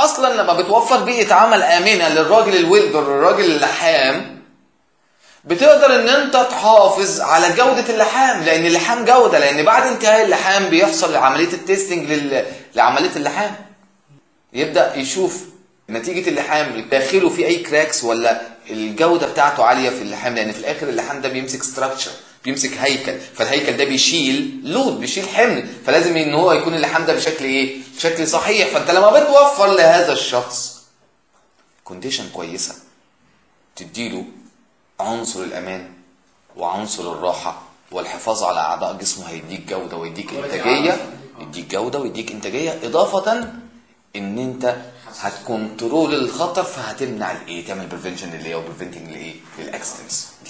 اصلا لما بتوفر بيئه عمل امنه للراجل الويلدر الراجل اللحام بتقدر ان انت تحافظ على جودة اللحام لان اللحام جودة لان بعد انتهاء اللحام بيحصل عملية التستنج لل... لعملية اللحام يبدأ يشوف نتيجة اللحام داخله في اي كراكس ولا الجودة بتاعته عالية في اللحام لان في الاخر اللحام ده بيمسك ستراكشر بيمسك هيكل فالهيكل ده بيشيل لود بيشيل حمل فلازم ان هو يكون اللحام ده بشكل ايه بشكل صحيح فانت لما بتوفر لهذا الشخص كونديشن كويسة تديله عنصر الامان وعنصر الراحه والحفاظ على اعضاء جسمه هيديك جوده ويديك انتاجيه يديك جوده ويديك انتاجيه اضافه ان انت هتكنترول الخطر فهتمنع الايه تعمل بريفنشن اللي هو بريفنتنج لايه للاكسيدنتس